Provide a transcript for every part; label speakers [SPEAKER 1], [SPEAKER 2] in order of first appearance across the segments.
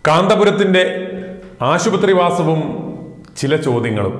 [SPEAKER 1] കാന്തപുരത്തിന്റെ ആശുപത്രിവാസവും ചില ചോദ്യങ്ങളും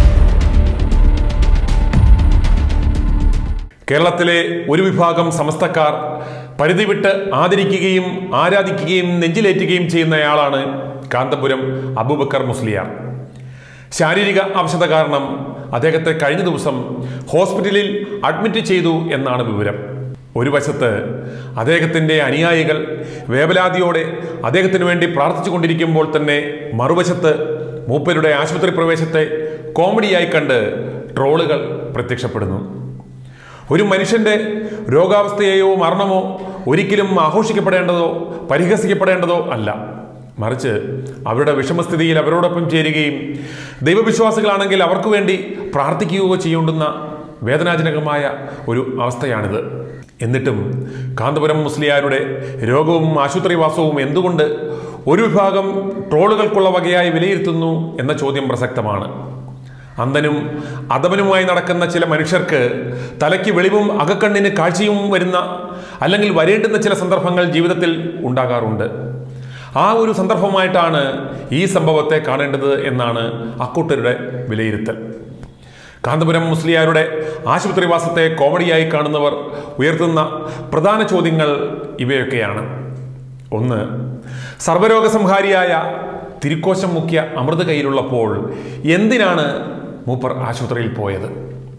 [SPEAKER 1] കേരളത്തിലെ ഒരു വിഭാഗം സമസ്തക്കാർ പരിധി വിട്ട് ആദരിക്കുകയും ആരാധിക്കുകയും നെഞ്ചിലേറ്റുകയും ചെയ്യുന്നയാളാണ് കാന്തപുരം അബൂബക്കർ മുസ്ലിയാർ ശാരീരിക അവശത കാരണം അദ്ദേഹത്തെ കഴിഞ്ഞ ദിവസം ഹോസ്പിറ്റലിൽ അഡ്മിറ്റ് ചെയ്തു എന്നാണ് വിവരം ഒരു വശത്ത് അദ്ദേഹത്തിൻ്റെ അനുയായികൾ വേവലാതിയോടെ അദ്ദേഹത്തിന് വേണ്ടി പ്രാർത്ഥിച്ചു കൊണ്ടിരിക്കുമ്പോൾ തന്നെ മറുവശത്ത് മൂപ്പരുടെ ആശുപത്രി പ്രവേശത്തെ കോമഡിയായി കണ്ട് ട്രോളുകൾ പ്രത്യക്ഷപ്പെടുന്നു ഒരു മനുഷ്യന്റെ രോഗാവസ്ഥയെയോ മരണമോ ഒരിക്കലും ആഘോഷിക്കപ്പെടേണ്ടതോ പരിഹസിക്കപ്പെടേണ്ടതോ അല്ല മറിച്ച് അവരുടെ വിഷമസ്ഥിതിയിൽ അവരോടൊപ്പം ചേരുകയും ദൈവവിശ്വാസികളാണെങ്കിൽ അവർക്ക് വേണ്ടി പ്രാർത്ഥിക്കുകയോ ചെയ്യേണ്ടുന്ന വേദനാജനകമായ ഒരു അവസ്ഥയാണിത് എന്നിട്ടും കാന്തപുരം മുസ്ലിയാരുടെ രോഗവും ആശുപത്രിവാസവും എന്തുകൊണ്ട് ഒരു വിഭാഗം ട്രോളുകൾക്കുള്ള വകയായി വിലയിരുത്തുന്നു എന്ന ചോദ്യം പ്രസക്തമാണ് അന്ധനും അധമനുമായി നടക്കുന്ന ചില മനുഷ്യർക്ക് തലയ്ക്ക് വെളിവും അകക്കണ്ണിന് കാഴ്ചയും വരുന്ന അല്ലെങ്കിൽ വരേണ്ടുന്ന ചില സന്ദർഭങ്ങൾ ജീവിതത്തിൽ ഉണ്ടാകാറുണ്ട് ആ ഒരു സന്ദർഭമായിട്ടാണ് ഈ സംഭവത്തെ കാണേണ്ടത് എന്നാണ് അക്കൂട്ടരുടെ വിലയിരുത്തൽ കാന്തപുരം മുസ്ലിയാരുടെ ആശുപത്രിവാസത്തെ കോമഡിയായി കാണുന്നവർ ഉയർത്തുന്ന പ്രധാന ചോദ്യങ്ങൾ ഇവയൊക്കെയാണ് ഒന്ന് സർവരോഗ സംഹാരിയായ തിരുക്കോശം മുഖ്യ അമൃത കയ്യിലുള്ളപ്പോൾ എന്തിനാണ് മൂപ്പർ ആശുപത്രിയിൽ പോയത്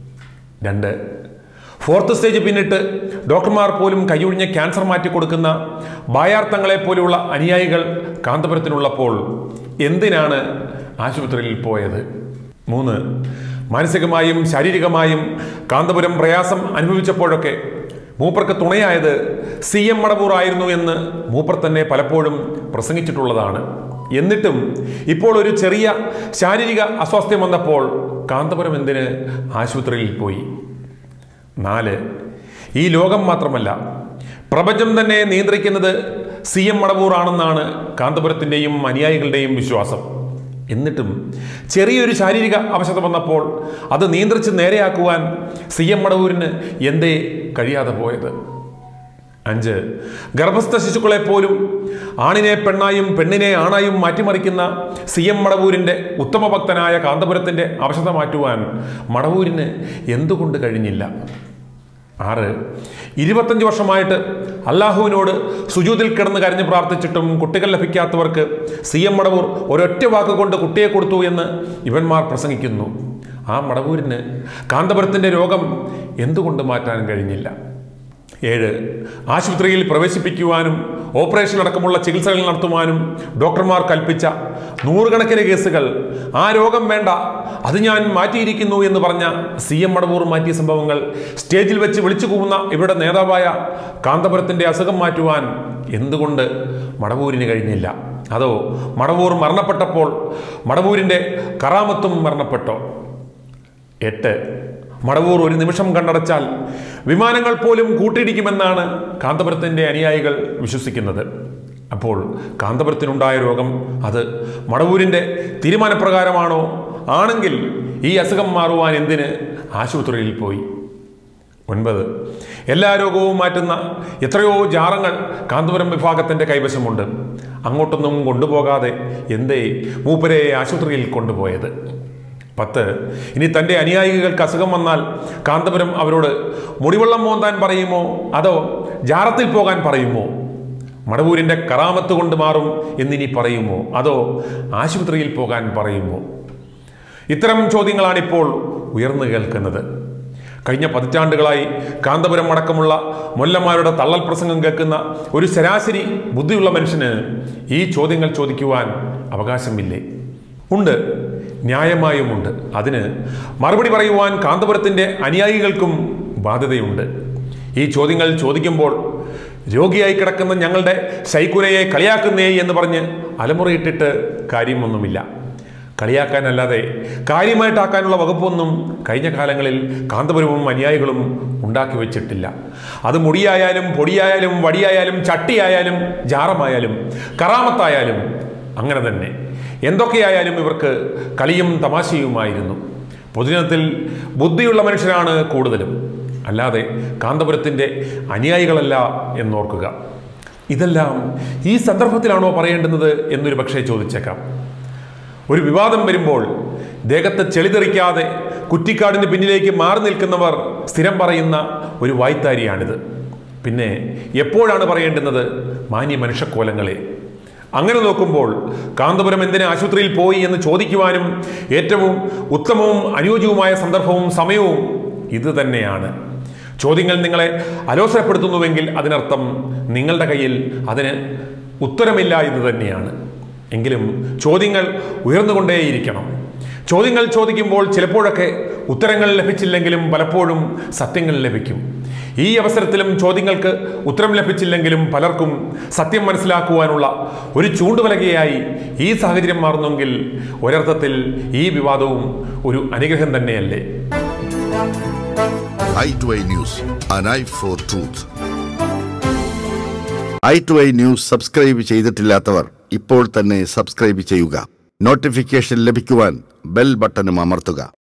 [SPEAKER 1] രണ്ട് ഫോർത്ത് സ്റ്റേജ് പിന്നിട്ട് ഡോക്ടർമാർ പോലും കൈയൊഴിഞ്ഞ ക്യാൻസർ മാറ്റിക്കൊടുക്കുന്ന ബായാർത്ഥങ്ങളെ പോലെയുള്ള അനുയായികൾ കാന്തപുരത്തിനുള്ളപ്പോൾ എന്തിനാണ് ആശുപത്രിയിൽ പോയത് മൂന്ന് മാനസികമായും ശാരീരികമായും കാന്തപുരം പ്രയാസം അനുഭവിച്ചപ്പോഴൊക്കെ മൂപ്പർക്ക് തുണയായത് സി എം മടവൂർ ആയിരുന്നു എന്ന് മൂപ്പർ തന്നെ പലപ്പോഴും പ്രസംഗിച്ചിട്ടുള്ളതാണ് എന്നിട്ടും ഇപ്പോൾ ഒരു ചെറിയ ശാരീരിക അസ്വാസ്ഥ്യം വന്നപ്പോൾ കാന്തപുരം എന്തിന് ആശുപത്രിയിൽ പോയി നാല് ഈ ലോകം മാത്രമല്ല പ്രപഞ്ചം തന്നെ നിയന്ത്രിക്കുന്നത് സി എം മടവൂർ ആണെന്നാണ് കാന്തപുരത്തിൻ്റെയും അനുയായികളുടെയും വിശ്വാസം എന്നിട്ടും ചെറിയൊരു ശാരീരിക അവശത വന്നപ്പോൾ അത് നിയന്ത്രിച്ച് നേരെയാക്കുവാൻ സി എം മടവൂരിന് എന്തേ കഴിയാതെ പോയത് അഞ്ച് ഗർഭസ്ഥ ശിശുക്കളെ പോലും ആണിനെ പെണ്ണായും പെണ്ണിനെ ആണായും മാറ്റിമറിക്കുന്ന സി എം മടവൂരിൻ്റെ ഉത്തമ ഭക്തനായ കാന്തപുരത്തിൻ്റെ അവശത മാറ്റുവാൻ മടവൂരിന് എന്തുകൊണ്ട് കഴിഞ്ഞില്ല ആറ് ഇരുപത്തഞ്ച് വർഷമായിട്ട് അള്ളാഹുവിനോട് സുജൂതിൽ കിടന്ന് കരഞ്ഞ് പ്രാർത്ഥിച്ചിട്ടും കുട്ടികൾ ലഭിക്കാത്തവർക്ക് സി എം മടവൂർ ഒരൊറ്റ വാക്കുകൊണ്ട് കുട്ടിയെ കൊടുത്തു എന്ന് ഇവന്മാർ പ്രസംഗിക്കുന്നു ആ മടവൂരിന് കാന്തപുരത്തിൻ്റെ രോഗം എന്തുകൊണ്ട് മാറ്റാൻ കഴിഞ്ഞില്ല ഏഴ് ആശുപത്രിയിൽ പ്രവേശിപ്പിക്കുവാനും ഓപ്പറേഷൻ അടക്കമുള്ള ചികിത്സകൾ നടത്തുവാനും ഡോക്ടർമാർ കൽപ്പിച്ച നൂറുകണക്കിന് കേസുകൾ ആ രോഗം വേണ്ട അത് ഞാൻ മാറ്റിയിരിക്കുന്നു എന്ന് പറഞ്ഞ സി എം മടവൂർ മാറ്റിയ സംഭവങ്ങൾ സ്റ്റേജിൽ വെച്ച് വിളിച്ചു കൂവുന്ന ഇവരുടെ നേതാവായ കാന്തപുരത്തിൻ്റെ അസുഖം മാറ്റുവാൻ എന്തുകൊണ്ട് മടവൂരിന് കഴിഞ്ഞില്ല അതോ മടവൂർ മരണപ്പെട്ടപ്പോൾ മടവൂരിൻ്റെ കറാമത്തും മരണപ്പെട്ടോ എട്ട് മടവൂർ ഒരു നിമിഷം കണ്ടടച്ചാൽ വിമാനങ്ങൾ പോലും കൂട്ടിയിടിക്കുമെന്നാണ് കാന്തപുരത്തിൻ്റെ അനുയായികൾ വിശ്വസിക്കുന്നത് അപ്പോൾ കാന്തപുരത്തിനുണ്ടായ രോഗം അത് മടവൂരിൻ്റെ തീരുമാനപ്രകാരമാണോ ആണെങ്കിൽ ഈ അസുഖം മാറുവാൻ എന്തിന് ആശുപത്രിയിൽ പോയി ഒൻപത് എല്ലാ രോഗവും മാറ്റുന്ന എത്രയോ ജാറങ്ങൾ കാന്തപുരം വിഭാഗത്തിൻ്റെ കൈവശമുണ്ട് അങ്ങോട്ടൊന്നും കൊണ്ടുപോകാതെ എന്തേ മൂപ്പരെ ആശുപത്രിയിൽ കൊണ്ടുപോയത് പത്ത് ഇനി തൻ്റെ അനുയായികൾക്ക് അസുഖം വന്നാൽ കാന്തപുരം അവരോട് മുടിവെള്ളം മോന്താൻ പറയുമോ അതോ ജാറത്തിൽ പോകാൻ പറയുമോ മടവൂരിൻ്റെ കറാമത്ത് കൊണ്ട് മാറും എന്നിനി പറയുമോ അതോ ആശുപത്രിയിൽ പോകാൻ പറയുമോ ഇത്തരം ചോദ്യങ്ങളാണിപ്പോൾ ഉയർന്നു കേൾക്കുന്നത് കഴിഞ്ഞ പതിറ്റാണ്ടുകളായി കാന്തപുരം അടക്കമുള്ള മൊല്ലന്മാരുടെ തള്ളൽ പ്രസംഗം കേൾക്കുന്ന ഒരു ശരാശരി ബുദ്ധിയുള്ള മനുഷ്യന് ഈ ചോദ്യങ്ങൾ ചോദിക്കുവാൻ അവകാശമില്ലേ ഉണ്ട് ന്യായമായുമുണ്ട് അതിന് മറുപടി പറയുവാൻ കാന്തപുരത്തിൻ്റെ അനുയായികൾക്കും ബാധ്യതയുണ്ട് ഈ ചോദ്യങ്ങൾ ചോദിക്കുമ്പോൾ രോഗിയായി കിടക്കുന്ന ഞങ്ങളുടെ ശൈക്കുരയെ കളിയാക്കുന്നേ എന്ന് പറഞ്ഞ് അലമുറയിട്ടിട്ട് കാര്യമൊന്നുമില്ല കളിയാക്കാനല്ലാതെ കാര്യമായിട്ടാക്കാനുള്ള വകുപ്പൊന്നും കഴിഞ്ഞ കാലങ്ങളിൽ കാന്തപുരവും അനുയായികളും ഉണ്ടാക്കി വെച്ചിട്ടില്ല അത് മുടിയായാലും പൊടിയായാലും വടിയായാലും ചട്ടിയായാലും ജാറമായാലും കറാമത്തായാലും അങ്ങനെ തന്നെ എന്തൊക്കെയായാലും ഇവർക്ക് കളിയും തമാശയുമായിരുന്നു പൊതുജനത്തിൽ ബുദ്ധിയുള്ള മനുഷ്യരാണ് കൂടുതലും അല്ലാതെ കാന്തപുരത്തിൻ്റെ അനുയായികളല്ല എന്നോർക്കുക ഇതെല്ലാം ഈ സന്ദർഭത്തിലാണോ പറയേണ്ടുന്നത് എന്നൊരു പക്ഷേ ചോദിച്ചേക്കാം ഒരു വിവാദം വരുമ്പോൾ ദേഹത്തെ ചെളിതെറിക്കാതെ കുറ്റിക്കാടിന് പിന്നിലേക്ക് മാറി നിൽക്കുന്നവർ സ്ഥിരം പറയുന്ന ഒരു വായ്ത്താരിയാണിത് പിന്നെ എപ്പോഴാണ് പറയേണ്ടുന്നത് മാന്യ മനുഷ്യക്കോലങ്ങളെ അങ്ങനെ നോക്കുമ്പോൾ കാന്തപുരം എന്തിന് ആശുപത്രിയിൽ പോയി എന്ന് ചോദിക്കുവാനും ഏറ്റവും ഉത്തമവും അനുയോജ്യവുമായ സന്ദർഭവും സമയവും ഇത് തന്നെയാണ് ചോദ്യങ്ങൾ നിങ്ങളെ അലോസരപ്പെടുത്തുന്നുവെങ്കിൽ അതിനർത്ഥം നിങ്ങളുടെ കയ്യിൽ അതിന് ഉത്തരമില്ല എന്ന് തന്നെയാണ് എങ്കിലും ചോദ്യങ്ങൾ ഉയർന്നുകൊണ്ടേയിരിക്കണം ചോദ്യങ്ങൾ ചോദിക്കുമ്പോൾ ചിലപ്പോഴൊക്കെ ഉത്തരങ്ങൾ ലഭിച്ചില്ലെങ്കിലും പലപ്പോഴും സത്യങ്ങൾ ലഭിക്കും ഈ അവസരത്തിലും ചോദ്യങ്ങൾക്ക് ഉത്തരം ലഭിച്ചില്ലെങ്കിലും പലർക്കും സത്യം മനസ്സിലാക്കുവാനുള്ള ഒരു ചൂണ്ടുവലകയായി ഈ സാഹചര്യം മാറുന്നെങ്കിൽ ഒരർത്ഥത്തിൽ ഈ വിവാദവും ഒരു അനുഗ്രഹം തന്നെയല്ലേ
[SPEAKER 2] eye to eye news an eye for truth eye to eye news subscribe ചെയ്തിട്ടില്ലാത്തവർ ഇപ്പോൾ തന്നെ സബ്സ്ക്രൈബ് ചെയ്യുക നോട്ടിഫിക്കേഷൻ ലഭിക്കുവാൻ ബെൽ ബട്ടണും അമർത്തുക